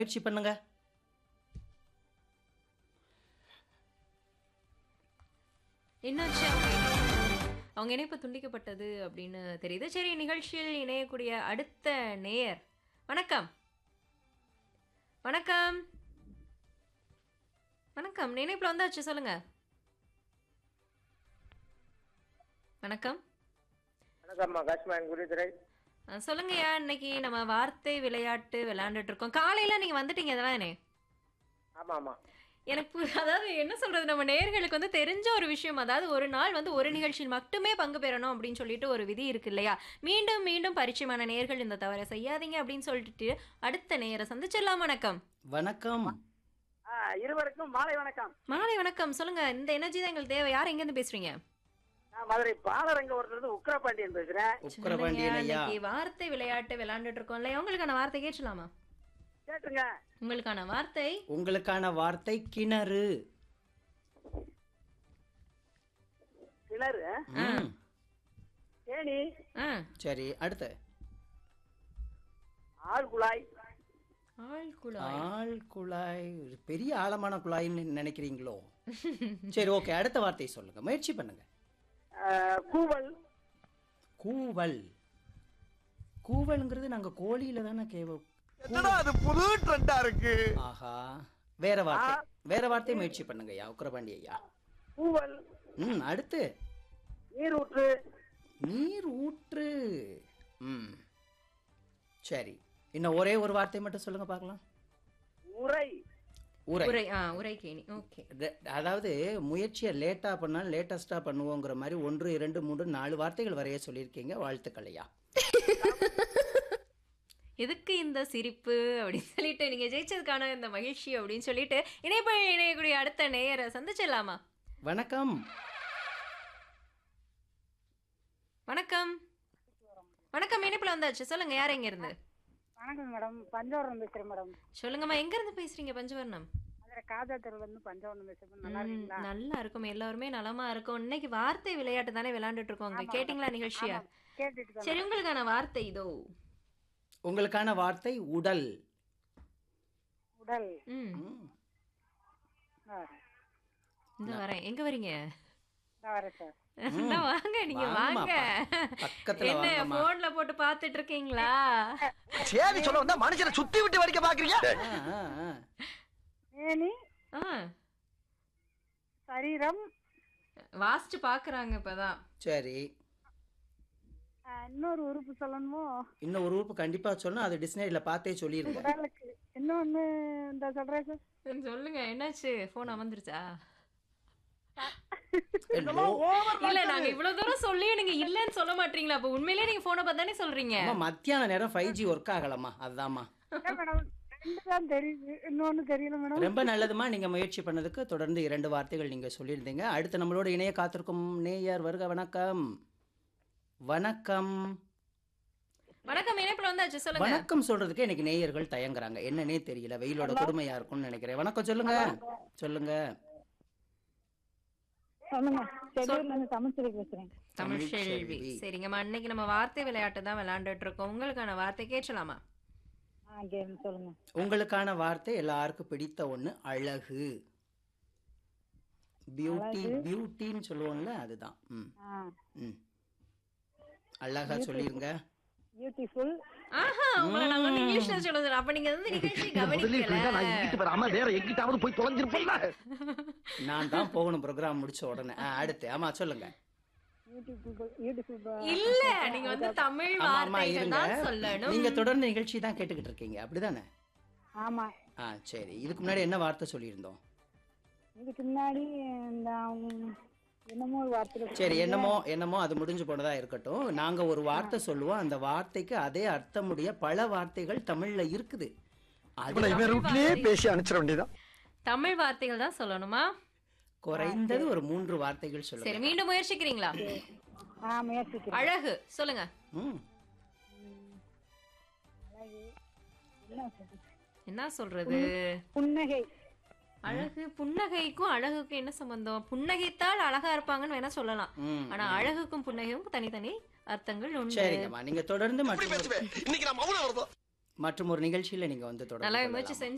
முயற்சி பண்ணுங்க என்னாச்சு அவங்க இணைப்பு- அவங்க இணைப்பு துண்டிக்கப்பட்டது அப்படின்னு தெரியுது சரி நிகழ்ச்சியில் இணையக்கூடிய அடுத்த நேயர் வணக்கம் வணக்கம் வணக்கம் நினைப்புல வந்தாச்சு சொல்லுங்க வணக்கம் வணக்கம்மா காஷ்மான் குருதுரை அஹ், சொல்லுங்கய்யா இன்னைக்கு நம்ம வார்த்தை விளையாட்டு விளையாண்டுட்டு இருக்கோம் காலையில நீங்க வந்துட்டீங்க தானே ஆமா ஆமா எனக்கு பு- அதாவது என்ன சொல்றது நம்ம நேயர்களுக்கு வந்து தெரிஞ்ச ஒரு விஷயம் அதாவது ஒரு நாள் வந்து ஒரு நிகழ்ச்சியில் மட்டுமே பங்கு பெறணும் அப்படின்னு சொல்லிட்டு ஒரு விதி இருக்கு இல்லையா மீண்டும் மீண்டும் பரிச்சயமான நேயர்கள் இந்த தவறை செய்யாதீங்க அப்படின்னு சொல்லிட்டு அடுத்த நேயரை சந்திச்சிடலாம் வணக்கம் வணக்கம் ஆ, இருவருக்கும் மாலை வணக்கம் மாலை வணக்கம் சொல்லுங்க இந்த எனர்ஜி தான் எங்களுக்கு தேவை யார் எங்கேருந்து பேசுறீங்க நான் மதுரை பாலரங்க ஒருத்தர் உக்கரபாண்டியன் பேசுறேன் உக்கரபாண்டியன் சொல்லுங்க, ஐயா இன்னைக்கு வார்த்தை விளையாட்டு விளையாண்டுட்டு இருக்கோம் இல்லையா உங்களுக்கான வார்த்தை கேட்கலாமா கேட்டுங்க உங்களுக்கான வார்த்தை உங்களுக்கான வார்த்தை கிணறு கிணறு ம், தேனி ஆ சரி அடுத்து ஆள் குழாய் ஆள் குழாய் ஆள் குழாய் ஒரு பெரிய ஆழமான குழாய்ன்னு நினைக்கிறீங்களோ சரி ஓகே அடுத்த வார்த்தை சொல்லுங்க முயற்சி பண்ணுங்க ஆ, கூவல் கூவல் கூவல்ங்கிறது நாங்க கோழியில தானே கேவ என்னடா அது புது ட்ரெண்டா இருக்கு ஆஹா வேற வார்த்தை வேற வார்த்தை முயற்சி பண்ணுங்க ஐயா உக்கரபாண்டி ஐயா கூவல் ம் அடுத்து நீரூற்று நீர் ஊற்று ம் சரி இன்னும் ஒரே ஒரு வார்த்தை மட்டும் சொல்லுங்க பார்க்கலாம் உரை உரை உரை ஆ உரை கேணி ஓகே ரெ- அதாவது முயற்சியை லேட்டாக பண்ணாலும் லேட்டஸ்ட்டாக பண்ணுவோங்கிற மாதிரி ஒன்று இரண்டு மூன்று நாலு வார்த்தைகள் வரைய சொல்லியிருக்கீங்க வாழ்த்துக்கள் ஐயா எதுக்கு இந்த சிரிப்பு அப்படின்னு சொல்லிட்டு நீங்க ஜெயிச்சதுக்கான இந்த மகிழ்ச்சி அப்படின்னு சொல்லிட்டு இணைப்பு இணையக்கூடிய அடுத்த நேயரை சந்திச்சிடலாமா வணக்கம் வணக்கம் வணக்கம் இணைப்புல வந்தாச்சு சொல்லுங்க யார் எங்க இருந்து வணக்கம் மேடம் பஞ்சவரம் பேசுறேன் மேடம் சொல்லுங்கம்மா எங்க இருந்து பேசுறீங்க பஞ்சவர்ணம் அதில் காஜா தெருவுல இருந்து பஞ்சவரம் பேசுறேன் நல்லா ம், இருக்கீங்களா நல்லா இருக்கும் எல்லாருமே நலமா இருக்கும் இன்னைக்கு வார்த்தை விளையாட்டு தானே விளையாண்டுட்டு இருக்கோம் அங்க கேட்டிங்களா நிகழ்ச்சியா கேட்டுட்டு தான் சரி உங்களுக்கான வார்த்தை இதோ உங்களுக்கான வார்த்தை உடல் உடல் ம் ம், ஆ, இந்த வரேன் எங்க வரீங்க நான் வரேன் சார் இந்தா வாங்க நீங்க வாங்கம்மா, வாங்க பக்கத்துல என்ன வாங்கம்மா. போன்ல போட்டு பாத்துட்டு இருக்கீங்களா சேதி சொல்ல வந்தா மனுஷனை சுத்தி விட்டு வரைக்க பாக்குறீங்க ஆ, ஆ, ஆ. மேனி ஆ சரீரம் வாசிச்சு பாக்குறாங்க இப்பதான் சரி ஆ, இன்னொரு உறுப்பு சொல்லணுமோ இன்னும் ஒரு உறுப்பு கண்டிப்பா சொன்னா அது டிக்ஷனரியில பார்த்தே சொல்லிருங்க உடலுக்கு இன்னொன்னு இந்த சொல்றேன் சார் சொல்லுங்க என்னாச்சு போன் அமர்ந்துருச்சா என்னமோ, இல்ல நாங்க இவ்வளவு தூரம் சொல்லியும் நீங்க இல்லன்னு சொல்ல மாட்டீங்களா அப்ப உண்மையிலேயே நீங்க போனை பார்த்தானே சொல்றீங்க அம்மா, மத்தியான நேரம் ஃபைவ் ஜி ஒர்க் ஆகலம்மா அதுதாம்மா இல்ல மேடம் ரெண்டு தான் தெரியுது இன்னொன்னு தெரியல மேடம் ரொம்ப நல்லதுமா நீங்க முயற்சி பண்ணதுக்கு தொடர்ந்து இரண்டு வார்த்தைகள் நீங்க சொல்லியிருந்தீங்க அடுத்து நம்மளோட இணைய காத்திருக்கும் நேயர் வருக வணக்கம் வணக்கம் வணக்கம் இணைப்புல வந்தாச்சு சொல்லுங்க வணக்கம் சொல்றதுக்கு எனக்கு நேயர்கள் தயங்குறாங்க என்னன்னே தெரியல வெயிலோட கொடுமையா இருக்கும்னு நினைக்கிறேன் வணக்கம் சொல்லுங்க சொல்லுங்க சொல்லுங்க செடியூர்ல இருந்து தமிழ்ச்செடி பேசுறேன் தமிழ் தமிழ் செல்வி செல்வி. சரிங்கம்மா இன்னைக்கு நம்ம வார்த்தை விளையாட்டு தான் விளையாண்டுட்டு இருக்கோம் உங்களுக்கான வார்த்தை கேட்கலாமா ஆ கேம் சொல்லுங்க உங்களுக்கான வார்த்தை எல்லாருக்கும் பிடித்த ஒண்ணு அழகு பியூட்டி பியூட்டின்னு சொல்லுவோம்ல அதுதான் ம் ஆ ம் அழகா சொல்லிருங்க பியூட்டிஃபுல் ஆஹா உங்களை நாங்க வந்து இங்கிலீஷ்ல சொல்லுது அப்ப நீங்க வந்து நிகழ்ச்சி கவனிக்கல நான் இங்கிட்டு வராம வேற எங்கிட்டாவது போய் தொலைஞ்சிருப்பேன்ல நான் தான் போகணும் ப்ரோக்ராம் முடிச்ச உடனே ஆ, அடுத்து ஆமா சொல்லுங்க பியூட்டிஃபுல் பியூட்டிஃபுல் இல்ல நீங்க வந்து தமிழ் ஆமா ஆமா வார்த்தைகள் இருங்க தான் சொல்லணும் நீங்க தொடர்ந்து நிகழ்ச்சி தான் கேட்டுக்கிட்டு இருக்கீங்க அப்படிதானே ஆமா ஆ சரி இதுக்கு முன்னாடி என்ன வார்த்தை சொல்லியிருந்தோம் இதுக்கு முன்னாடி இந்த உம், என்னமோ ஒரு வார்த்தை சரி என்னமோ என்னமோ அது முடிஞ்சு போனதா இருக்கட்டும் நாங்க ஒரு வார்த்தை சொல்லுவோம் அந்த வார்த்தைக்கு அதே அர்த்தமுடைய பல வார்த்தைகள் தமிழ்ல இருக்குது அது இவனை இவன் ரூட்லயே பேசி அனுப்பிச்சிட வேண்டியதான் தமிழ் வார்த்தைகள் தான் சொல்லணுமா குறைந்தது ஒரு மூன்று வார்த்தைகள் சரி சொல்லுங்க மீண்டும் முயற்சிக்கிறீங்களா ஆ முயற்சிக்கிறேன் அழகு சொல்லுங்க ம் என்ன சொல்றது? என்ன சொல்றது புன்னகை அழகு புன்னகைக்கும் அழகுக்கும் என்ன சம்பந்தம் புன்னகைத்தால் அழகா இருப்பாங்கன்னு வேணா சொல்லலாம் ம் ஆனா அழகுக்கும் புன்னகைக்கும் தனித்தனி அர்த்தங்கள் உண்டு சரிங்கம்மா நீங்க தொடர்ந்து மற்றும் ஒரு- இன்னைக்கு நான் மௌனம் வருதோ மற்றும் ஒரு நிகழ்ச்சியில நீங்க வந்து நல்லா தொடர்ந்து முயற்சி கொள்ளலாம். செஞ்சு